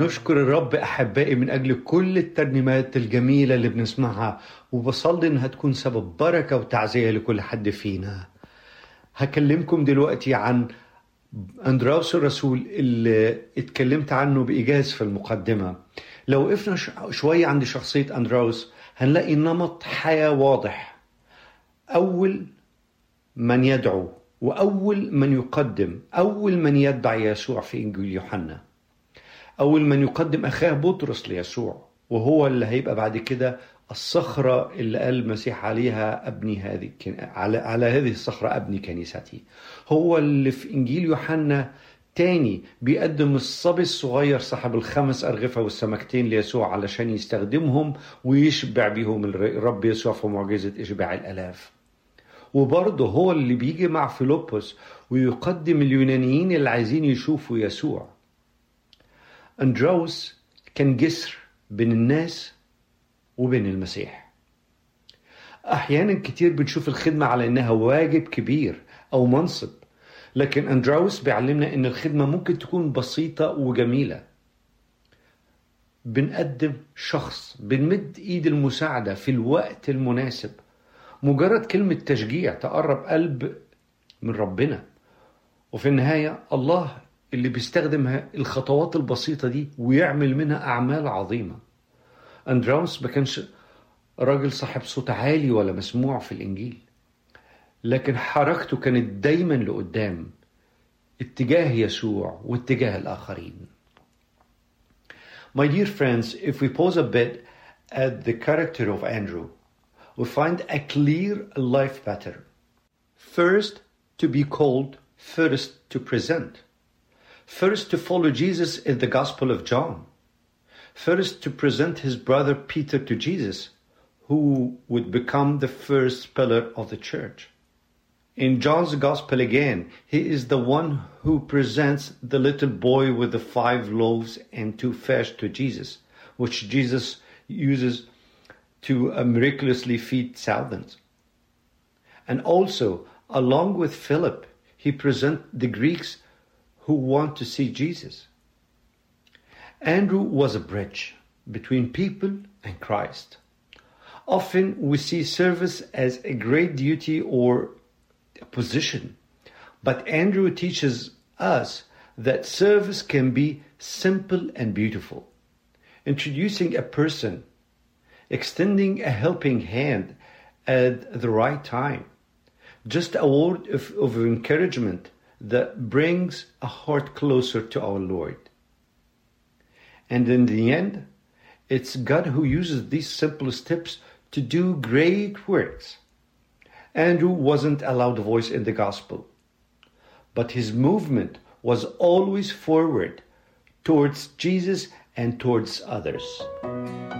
بنشكر الرب أحبائي من أجل كل الترنيمات الجميلة اللي بنسمعها وبصلي إنها تكون سبب بركة وتعزية لكل حد فينا هكلمكم دلوقتي عن أندراوس الرسول اللي اتكلمت عنه بإيجاز في المقدمة لو وقفنا شوية عند شخصية أندراوس هنلاقي نمط حياة واضح أول من يدعو وأول من يقدم أول من يتبع يسوع في إنجيل يوحنا أول من يقدم أخاه بطرس ليسوع وهو اللي هيبقى بعد كده الصخرة اللي قال المسيح عليها أبني هذه على, على هذه الصخرة أبني كنيستي هو اللي في إنجيل يوحنا تاني بيقدم الصبي الصغير صاحب الخمس أرغفة والسمكتين ليسوع علشان يستخدمهم ويشبع بيهم الرب يسوع في معجزة إشباع الألاف وبرضه هو اللي بيجي مع فيلبس ويقدم اليونانيين اللي عايزين يشوفوا يسوع أندراوس كان جسر بين الناس وبين المسيح أحيانا كتير بنشوف الخدمة على إنها واجب كبير أو منصب لكن أندراوس بيعلمنا إن الخدمة ممكن تكون بسيطة وجميلة بنقدم شخص بنمد إيد المساعدة في الوقت المناسب مجرد كلمة تشجيع تقرب قلب من ربنا وفي النهاية الله اللي بيستخدم الخطوات البسيطة دي ويعمل منها أعمال عظيمة أندراوس ما كانش راجل صاحب صوت عالي ولا مسموع في الإنجيل لكن حركته كانت دايما لقدام اتجاه يسوع واتجاه الآخرين My dear friends, if we pause a bit at the character of Andrew, we find a clear life pattern. First, to be called, first to present. First, to follow Jesus in the Gospel of John. First, to present his brother Peter to Jesus, who would become the first pillar of the church. In John's Gospel again, he is the one who presents the little boy with the five loaves and two fish to Jesus, which Jesus uses to uh, miraculously feed thousands. And also, along with Philip, he presents the Greeks who want to see Jesus. Andrew was a bridge between people and Christ. Often we see service as a great duty or a position, but Andrew teaches us that service can be simple and beautiful. Introducing a person, extending a helping hand at the right time, just a word of, of encouragement that brings a heart closer to our Lord. And in the end, it's God who uses these simple steps to do great works. Andrew wasn't a loud voice in the gospel, but his movement was always forward towards Jesus and towards others.